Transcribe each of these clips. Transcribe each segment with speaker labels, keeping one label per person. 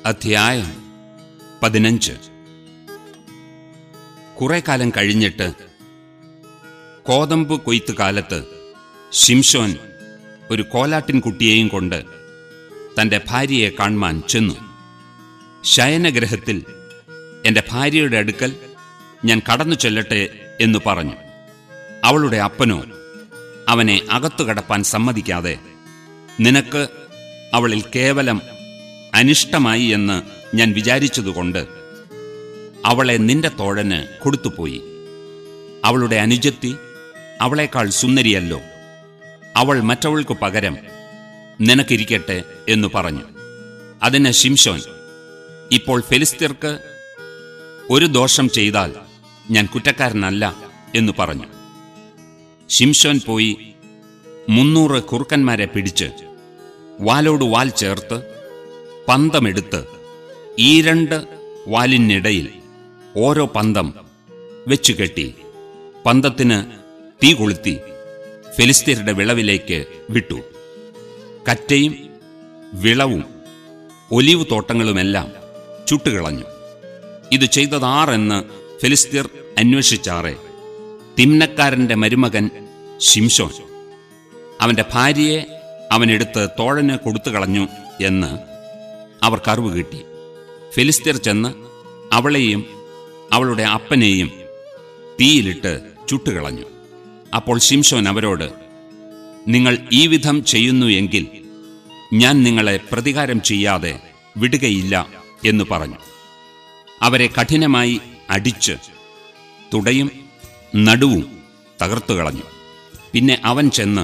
Speaker 1: അധ്യായം പതിനഞ്ച് കുറെ കാലം കഴിഞ്ഞിട്ട് കോതമ്പ് കൊയ്ത്ത് കാലത്ത് ശിംഷോൻ ഒരു കോലാട്ടിൻ കുട്ടിയെയും കൊണ്ട് തന്റെ ഭാര്യയെ കാണുവാൻ ചെന്നു ശയനഗ്രഹത്തിൽ എന്റെ ഭാര്യയുടെ അടുക്കൽ ഞാൻ കടന്നു ചെല്ലട്ടെ എന്ന് പറഞ്ഞു അവളുടെ അപ്പനോ അവനെ അകത്തു കടപ്പാൻ സമ്മതിക്കാതെ നിനക്ക് അവളിൽ കേവലം അനിഷ്ടമായി എന്ന് ഞാൻ വിചാരിച്ചതുകൊണ്ട് അവളെ നിന്റെ തോഴന് കൊടുത്തുപോയി അവളുടെ അനുജത്തി അവളെക്കാൾ സുന്ദരിയല്ലോ അവൾ മറ്റവൾക്ക് പകരം നിനക്കിരിക്കട്ടെ എന്ന് പറഞ്ഞു അതിന് ശിംഷോൻ ഇപ്പോൾ ഫെലിസ്തീർക്ക് ഒരു ദോഷം ചെയ്താൽ ഞാൻ കുറ്റക്കാരനല്ല എന്ന് പറഞ്ഞു ശിംഷോൻ പോയി മുന്നൂറ് കുറുക്കന്മാരെ പിടിച്ച് വാലോട് വാൽ ചേർത്ത് പന്തമെടുത്ത് ഈ രണ്ട് വാലിനിടയിൽ ഓരോ പന്തം വെച്ചു കെട്ടി പന്തത്തിന് തീ കൊളുത്തി ഫെലിസ്തീരുടെ വിളവിലേക്ക് വിട്ടു കറ്റയും വിളവും ഒലിവ് തോട്ടങ്ങളുമെല്ലാം ചുട്ടുകളഞ്ഞു ഇത് ചെയ്തതാറെന്ന് ഫെലിസ്തീർ അന്വേഷിച്ചാറെ തിമ്നക്കാരന്റെ മരുമകൻ ശിംഷോൻ അവന്റെ ഭാര്യയെ അവനെടുത്ത് തോഴന് കൊടുത്തു കളഞ്ഞു എന്ന് അവർക്ക് അറിവ് കിട്ടി ഫെലിസ്തീർ ചെന്ന് അവളെയും അവളുടെ അപ്പനെയും തീയിലിട്ട് ചുട്ടുകളഞ്ഞു അപ്പോൾ ശിംഷോൻ അവരോട് നിങ്ങൾ ഈ വിധം ചെയ്യുന്നു എങ്കിൽ ഞാൻ നിങ്ങളെ പ്രതികാരം ചെയ്യാതെ വിടുകയില്ല എന്ന് പറഞ്ഞു അവരെ കഠിനമായി അടിച്ച് തുടയും നടുവും തകർത്തു കളഞ്ഞു പിന്നെ അവൻ ചെന്ന്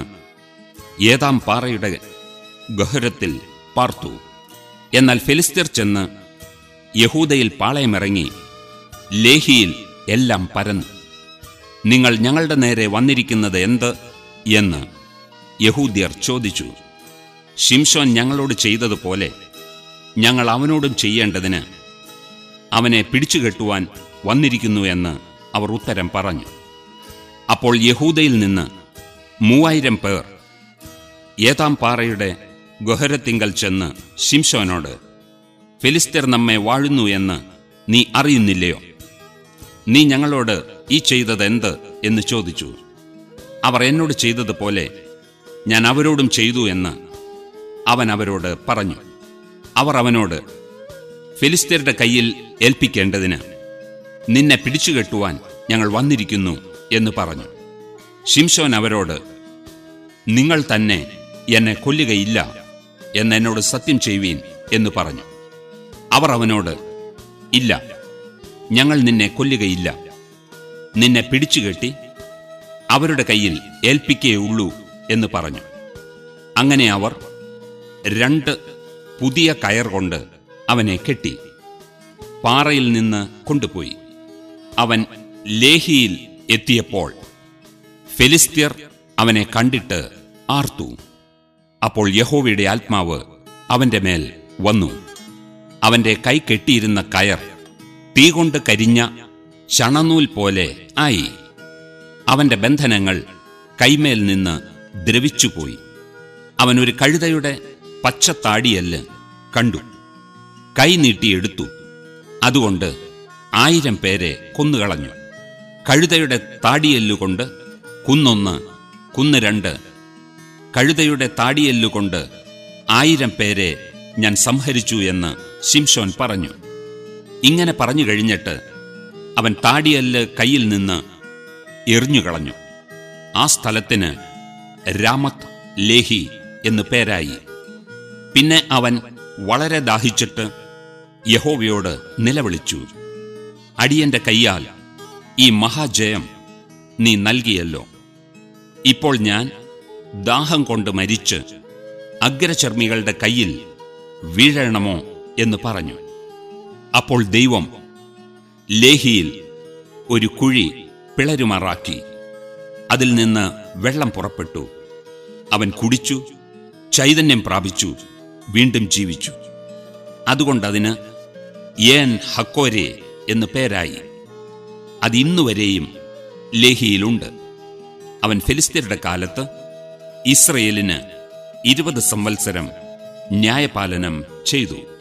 Speaker 1: ഏതാം പാറയുടെ ഗഹരത്തിൽ പാർത്തു എന്നാൽ ഫെലിസ്തീർ ചെന്ന് യഹൂദയിൽ പാളയമിറങ്ങി ലേഹിയിൽ എല്ലാം പരന്നു നിങ്ങൾ ഞങ്ങളുടെ നേരെ വന്നിരിക്കുന്നത് എന്ത് എന്ന് യഹൂദ്യർ ചോദിച്ചു ഷിംഷോൻ ഞങ്ങളോട് ചെയ്തതുപോലെ ഞങ്ങൾ അവനോടും ചെയ്യേണ്ടതിന് അവനെ പിടിച്ചുകെട്ടുവാൻ വന്നിരിക്കുന്നു എന്ന് അവർ ഉത്തരം പറഞ്ഞു അപ്പോൾ യഹൂദയിൽ നിന്ന് മൂവായിരം പേർ ഏതാം പാറയുടെ ഗൊഹരത്തിങ്കൽ ചെന്ന് ശിംഷോനോട് ഫിലിസ്തീർ നമ്മെ വാഴുന്നു എന്ന് നീ അറിയുന്നില്ലയോ നീ ഞങ്ങളോട് ഈ ചെയ്തതെന്ത് എന്ന് ചോദിച്ചു അവർ എന്നോട് ചെയ്തതുപോലെ ഞാൻ അവരോടും ചെയ്തു എന്ന് അവൻ അവരോട് പറഞ്ഞു അവർ അവനോട് ഫിലിസ്തീരുടെ കയ്യിൽ ഏൽപ്പിക്കേണ്ടതിന് നിന്നെ പിടിച്ചുകെട്ടുവാൻ ഞങ്ങൾ വന്നിരിക്കുന്നു എന്ന് പറഞ്ഞു ഷിംഷോൻ അവരോട് നിങ്ങൾ തന്നെ എന്നെ കൊല്ലുകയില്ല എന്ന് എന്നോട് സത്യം ചെയ്യുവീൻ എന്ന് പറഞ്ഞു അവർ അവനോട് ഇല്ല ഞങ്ങൾ നിന്നെ കൊല്ലുകയില്ല നിന്നെ പിടിച്ചുകെട്ടി അവരുടെ കയ്യിൽ ഏൽപ്പിക്കേയുള്ളൂ എന്ന് പറഞ്ഞു അങ്ങനെ അവർ രണ്ട് പുതിയ കയർ കൊണ്ട് അവനെ കെട്ടി പാറയിൽ നിന്ന് കൊണ്ടുപോയി അവൻ ലേഹിയിൽ എത്തിയപ്പോൾ ഫെലിസ്ത്യർ അവനെ കണ്ടിട്ട് ആർത്തു അപ്പോൾ യഹോവയുടെ ആത്മാവ് അവന്റെ മേൽ വന്നു അവന്റെ കൈ കെട്ടിയിരുന്ന കയർ തീ കൊണ്ട് കരിഞ്ഞ ചണനൂൽ പോലെ ആയി അവന്റെ ബന്ധനങ്ങൾ കൈമേൽ നിന്ന് ദ്രവിച്ചുപോയി അവൻ ഒരു കഴുതയുടെ പച്ചത്താടിയല്ല് കണ്ടു കൈ നീട്ടിയെടുത്തു അതുകൊണ്ട് ആയിരം പേരെ കൊന്നുകളഞ്ഞു കഴുതയുടെ താടിയെല്ലുകൊണ്ട് കുന്നൊന്ന് കുന്ന് രണ്ട് കഴുതയുടെ താടിയെല്ലുകൊണ്ട് ആയിരം പേരെ ഞാൻ സംഹരിച്ചു എന്ന് ശിംഷോൻ പറഞ്ഞു ഇങ്ങനെ പറഞ്ഞു കഴിഞ്ഞിട്ട് അവൻ താടിയല്ല് കയ്യിൽ നിന്ന് എറിഞ്ഞുകളഞ്ഞു ആ സ്ഥലത്തിന് രാമത്ത് ലേഹി എന്ന് പേരായി പിന്നെ അവൻ വളരെ ദാഹിച്ചിട്ട് യഹോവയോട് നിലവിളിച്ചു അടിയന്റെ കയ്യാൽ ഈ മഹാജയം നീ നൽകിയല്ലോ ഇപ്പോൾ ഞാൻ ദാഹം കൊണ്ട് മരിച്ച് അഗ്രചർമ്മികളുടെ കയ്യിൽ വീഴണമോ എന്ന് പറഞ്ഞു അപ്പോൾ ദൈവം ലേഹിയിൽ ഒരു കുഴി പിളരുമാറാക്കി അതിൽ നിന്ന് വെള്ളം പുറപ്പെട്ടു അവൻ കുടിച്ചു ചൈതന്യം പ്രാപിച്ചു വീണ്ടും ജീവിച്ചു അതുകൊണ്ടതിന് ഏൻ ഹക്കോരെ എന്ന് പേരായി അത് ഇന്നുവരെയും ലേഹിയിലുണ്ട് അവൻ ഫെലിസ്തീരുടെ കാലത്ത് ഇസ്രയേലിന് ഇരുപത് സംവത്സരം ന്യായപാലനം ചെയ്തു